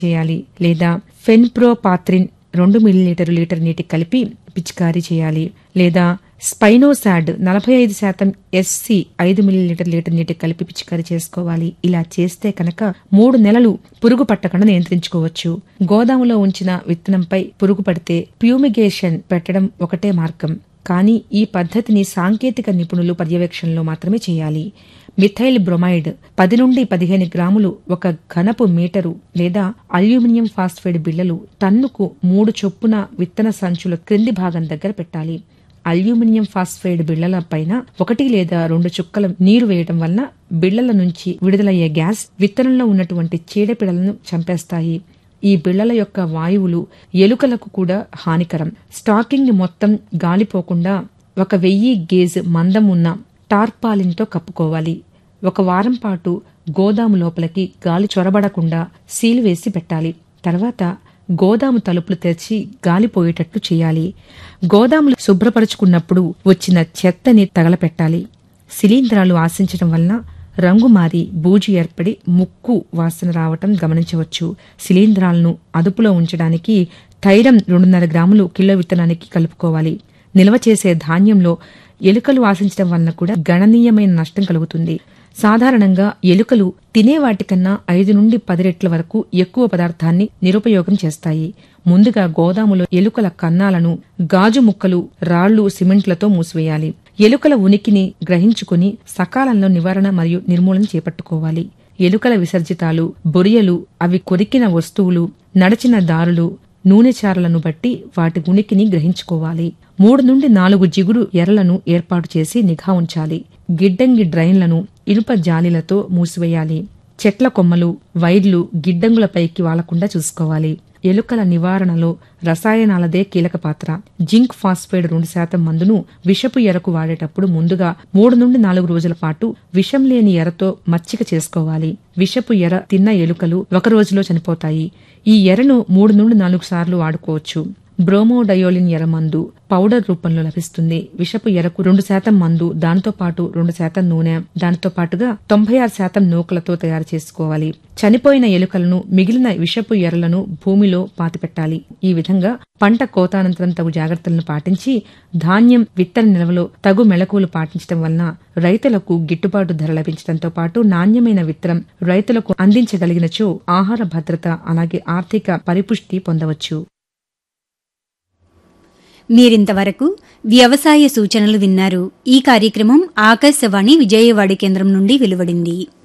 చేయాలి లేదా ఫెన్ప్రోపాత్రిన్ రెండు మిల్లీలీటర్ లీటర్ నీటి కలిపి పిచికారీ చేయాలి లేదా స్పైనోసాడ్ నలభై ఐదు శాతం ఎస్సి ఐదు మిల్లీలీటర్ లీటర్ నీటి కలిపి పిచికారీ చేసుకోవాలి ఇలా చేస్తే కనుక మూడు నెలలు పురుగు పట్టకుండా నియంత్రించుకోవచ్చు గోదాములో ఉంచిన విత్తనంపై పురుగు పడితే ప్యూమిగేషన్ పెట్టడం ఒకటే మార్గం కానీ ఈ పద్ధతిని సాంకేతిక నిపుణులు పర్యవేక్షణలో మాత్రమే చేయాలి మిథైల్ బ్రొమైడ్ పది నుండి పదిహేను గ్రాములు ఒక ఘనపు మీటరు లేదా అల్యూమినియం ఫాస్ఫైడ్ బిళ్లలు టన్నుకు మూడు చొప్పున విత్తన సంచుల క్రింది భాగం దగ్గర పెట్టాలి అల్యూమినియం ఫాస్ఫైడ్ బిళ్లల పైన ఒకటి లేదా రెండు చుక్కల నీరు వేయడం వలన బిళ్లల నుంచి విడుదలయ్యే గ్యాస్ విత్తనంలో ఉన్నటువంటి చీడపీడలను చంపేస్తాయి ఈ బిళ్లల యొక్క వాయువులు ఎలుకలకు కూడా హానికరం స్టాకింగ్ మొత్తం గాలిపోకుండా ఒక వెయ్యి గేజ్ మందం ఉన్న టార్పాలిన్తో కప్పుకోవాలి ఒక వారం పాటు గోదాము లోపలికి గాలి చొరబడకుండా సీల్ వేసి పెట్టాలి తర్వాత గోదాము తలుపులు తెరిచి గాలిపోయేటట్లు చేయాలి గోదాములు శుభ్రపరుచుకున్నప్పుడు వచ్చిన చెత్తని తగలపెట్టాలి శిలీంధ్రాలు ఆశించడం వలన రంగు మారి బూజు ఏర్పడి ముక్కు వాసన రావటం గమనించవచ్చు శిలీంధ్రాలను అదుపులో ఉంచడానికి థైరం రెండున్నర గ్రాములు కిలో విత్తనానికి కలుపుకోవాలి నిల్వ చేసే ధాన్యంలో ఎలుకలు ఆశించడం వలన కూడా గణనీయమైన నష్టం కలుగుతుంది సాధారణంగా ఎలుకలు తినే వాటికన్నా ఐదు నుండి పది రెట్ల వరకు ఎక్కువ పదార్థాన్ని నిరుపయోగం చేస్తాయి ముందుగా గోదాములో ఎలుకల కన్నాలను గాజు ముక్కలు రాళ్లు సిమెంట్లతో మూసివేయాలి ఎలుకల ఉనికిని గ్రహించుకుని సకాలంలో నివారణ మరియు నిర్మూలన చేపట్టుకోవాలి ఎలుకల విసర్జితాలు బొరియలు అవి కొరికిన వస్తువులు నడచిన దారులు నూనె చారలను బట్టి వాటి ఉనికిని గ్రహించుకోవాలి మూడు నుండి నాలుగు జిగురు ఎరలను ఏర్పాటు చేసి నిఘా ఉంచాలి గిడ్డంగి డ్రైన్లను ఇనుప జాలీలతో మూసివేయాలి చెట్ల కొమ్మలు వైర్లు గిడ్డంగులపైకి వాలకుండా చూసుకోవాలి ఎలుకల నివారణలో రసాయనాలదే కీలక పాత్ర జింక్ ఫాస్ఫైడ్ రెండు శాతం మందును విషపు ఎరకు వాడేటప్పుడు ముందుగా మూడు నుండి నాలుగు రోజుల పాటు విషం లేని ఎరతో మచ్చిక చేసుకోవాలి విషపు ఎర తిన్న ఎలుకలు ఒక రోజులో చనిపోతాయి ఈ ఎరను మూడు నుండి నాలుగు సార్లు వాడుకోవచ్చు బ్రోమోడయోలిన్ ఎర మందు పౌడర్ రూపంలో లభిస్తుంది విషపు ఎరకు రెండు శాతం మందు దాంతో పాటు రెండు శాతం నూనె దానితో పాటుగా తొంభై ఆరు శాతం నూకలతో తయారు చేసుకోవాలి చనిపోయిన ఎలుకలను మిగిలిన విషపు ఎరలను భూమిలో పాతిపెట్టాలి ఈ విధంగా పంట కోతానంతరం తగు జాగ్రత్తలను పాటించి ధాన్యం విత్తన నిల్వలో తగు మెళకువలు పాటించడం వలన రైతులకు గిట్టుబాటు ధర లభించడంతో పాటు నాణ్యమైన విత్తనం రైతులకు అందించగలిగినచో ఆహార భద్రత అలాగే ఆర్థిక పరిపుష్టి పొందవచ్చు మీరింతవరకు వ్యవసాయ సూచనలు విన్నారు ఈ కార్యక్రమం ఆకాశవాణి విజయవాడ కేంద్రం నుండి వెలువడింది